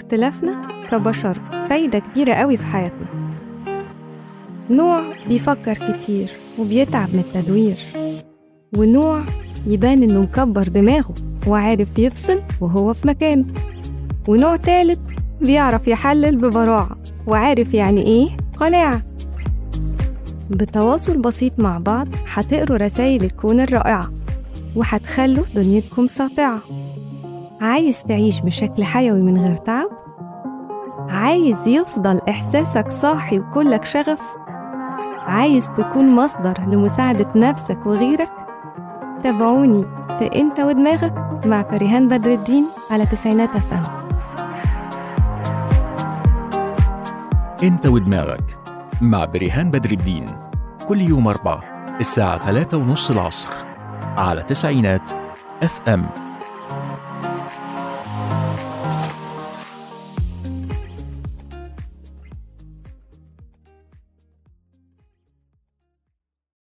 اختلافنا كبشر فايدة كبيرة قوي في حياتنا نوع بيفكر كتير وبيتعب من التدوير ونوع يبان إنه مكبر دماغه وعارف يفصل وهو في مكانه ونوع تالت بيعرف يحلل ببراعة وعارف يعني إيه قناعة بتواصل بسيط مع بعض هتقروا رسايل الكون الرائعة وهتخلوا دنيتكم ساطعة عايز تعيش بشكل حيوي من غير تعب؟ عايز يفضل إحساسك صاحي وكلك شغف؟ عايز تكون مصدر لمساعدة نفسك وغيرك؟ تابعوني في أنت ودماغك مع فريهان بدر الدين على تسعينات أفهم انت ودماغك مع بريهان بدر الدين كل يوم أربعة الساعة ثلاثة ونص العصر على تسعينات اف ام